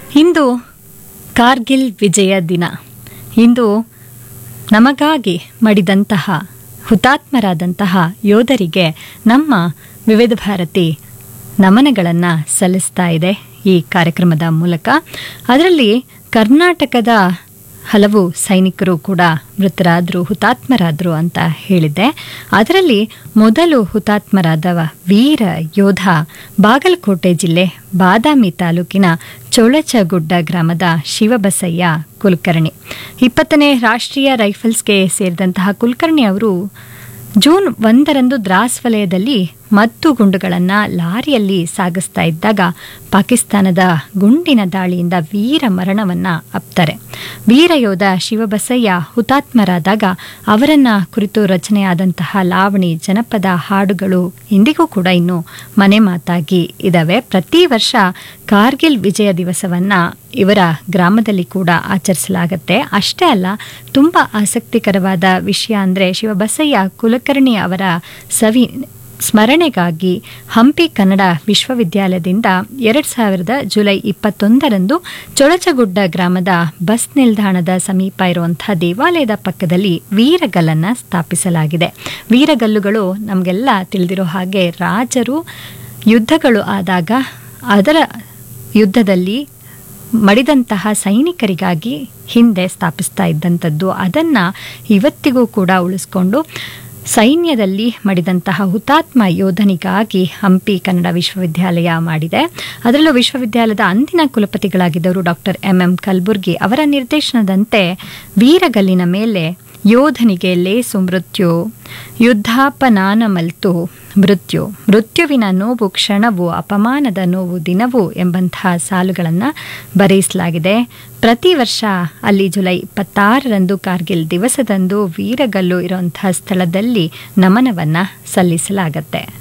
ಇಂದು ಕಾರ್ಗಿಲ್ ವಿಜಯ ದಿನ ಇಂದು ನಮಗಾಗಿ ಮಡಿದಂತಹ ಹುತಾತ್ಮರಾದಂತಹ ಯೋಧರಿಗೆ ನಮ್ಮ ವಿವಿಧ ಭಾರತಿ ನಮನಗಳನ್ನು ಸಲ್ಲಿಸ್ತಾ ಇದೆ ಈ ಕಾರ್ಯಕ್ರಮದ ಮೂಲಕ ಅದರಲ್ಲಿ ಕರ್ನಾಟಕದ ಹಲವು ಸೈನಿಕರು ಕೂಡ ಮೃತರಾದರು ಹುತಾತ್ಮರಾದರು ಅಂತ ಹೇಳಿದ್ದೆ ಅದರಲ್ಲಿ ಮೊದಲು ಹುತಾತ್ಮರಾದವ ವೀರ ಯೋಧ ಬಾಗಲಕೋಟೆ ಜಿಲ್ಲೆ ಬಾದಾಮಿ ತಾಲೂಕಿನ ಚೊಳಚಗುಡ್ಡ ಗ್ರಾಮದ ಶಿವಬಸಯ್ಯ ಕುಲಕರ್ಣಿ ಇಪ್ಪತ್ತನೇ ರಾಷ್ಟ್ರೀಯ ರೈಫಲ್ಸ್ಗೆ ಸೇರಿದಂತಹ ಕುಲಕರ್ಣಿ ಅವರು ಜೂನ್ ಒಂದರಂದು ದ್ರಾಸ್ ವಲಯದಲ್ಲಿ ಮದ್ದು ಗುಂಡುಗಳನ್ನು ಲಾರಿಯಲ್ಲಿ ಸಾಗಿಸ್ತಾ ಇದ್ದಾಗ ಪಾಕಿಸ್ತಾನದ ಗುಂಡಿನ ದಾಳಿಯಿಂದ ವೀರ ಮರಣವನ್ನ ಅಪ್ತಾರೆ ವೀರಯೋಧ ಶಿವಬಸಯ್ಯ ಹುತಾತ್ಮರಾದಾಗ ಅವರನ್ನ ಕುರಿತು ರಚನೆಯಾದಂತಹ ಲಾವಣಿ ಜನಪದ ಹಾಡುಗಳು ಇಂದಿಗೂ ಕೂಡ ಇನ್ನು ಮನೆ ಮಾತಾಗಿ ಇದಾವೆ ಪ್ರತಿ ವರ್ಷ ಕಾರ್ಗಿಲ್ ವಿಜಯ ದಿವಸವನ್ನ ಇವರ ಗ್ರಾಮದಲ್ಲಿ ಕೂಡ ಆಚರಿಸಲಾಗತ್ತೆ ಅಷ್ಟೇ ಅಲ್ಲ ತುಂಬ ಆಸಕ್ತಿಕರವಾದ ವಿಷಯ ಅಂದರೆ ಶಿವಬಸಯ್ಯ ಕುಲಕರ್ಣಿ ಅವರ ಸವಿ ಸ್ಮರಣೆಗಾಗಿ ಹಂಪಿ ಕನ್ನಡ ವಿಶ್ವವಿದ್ಯಾಲಯದಿಂದ ಎರಡು ಸಾವಿರದ ಜುಲೈ ಇಪ್ಪತ್ತೊಂದರಂದು ಚೊಳಚಗುಡ್ಡ ಗ್ರಾಮದ ಬಸ್ ನಿಲ್ದಾಣದ ಸಮೀಪ ಇರುವಂತಹ ದೇವಾಲಯದ ಪಕ್ಕದಲ್ಲಿ ವೀರಗಲ್ಲನ್ನು ಸ್ಥಾಪಿಸಲಾಗಿದೆ ವೀರಗಲ್ಲುಗಳು ನಮಗೆಲ್ಲ ತಿಳಿದಿರೋ ಹಾಗೆ ರಾಜರು ಯುದ್ಧಗಳು ಆದಾಗ ಅದರ ಯುದ್ಧದಲ್ಲಿ ಮಡಿದಂತಹ ಸೈನಿಕರಿಗಾಗಿ ಹಿಂದೆ ಸ್ಥಾಪಿಸ್ತಾ ಇದ್ದಂಥದ್ದು ಅದನ್ನು ಇವತ್ತಿಗೂ ಕೂಡ ಉಳಿಸ್ಕೊಂಡು ಸೈನ್ಯದಲ್ಲಿ ಮಡಿದಂತಹ ಹುತಾತ್ಮ ಯೋಧನಿಗಾಗಿ ಹಂಪಿ ಕನ್ನಡ ವಿಶ್ವವಿದ್ಯಾಲಯ ಮಾಡಿದೆ ಅದರಲ್ಲೂ ವಿಶ್ವವಿದ್ಯಾಲಯದ ಅಂದಿನ ಕುಲಪತಿಗಳಾಗಿದ್ದವರು ಡಾಕ್ಟರ್ ಎಂ ಎಂ ಕಲ್ಬುರ್ಗಿ ಅವರ ನಿರ್ದೇಶನದಂತೆ ವೀರಗಲ್ಲಿನ ಮೇಲೆ ಯೋಧನಿಗೆ ಲೇಸು ಮೃತ್ಯು ಯುದ್ಧಾಪನಾನ ಮಲ್ತು ಮೃತ್ಯು ಮೃತ್ಯುವಿನ ನೋವು ಕ್ಷಣವು ಅಪಮಾನದ ನೋವು ದಿನವೂ ಎಂಬಂತಹ ಸಾಲುಗಳನ್ನು ಬರೆಯಿಸಲಾಗಿದೆ ಪ್ರತಿ ವರ್ಷ ಅಲ್ಲಿ ಜುಲೈ ಇಪ್ಪತ್ತಾರರಂದು ಕಾರ್ಗಿಲ್ ದಿವಸದಂದು ವೀರಗಲ್ಲು ಇರುವಂತಹ ಸ್ಥಳದಲ್ಲಿ ನಮನವನ್ನು ಸಲ್ಲಿಸಲಾಗತ್ತೆ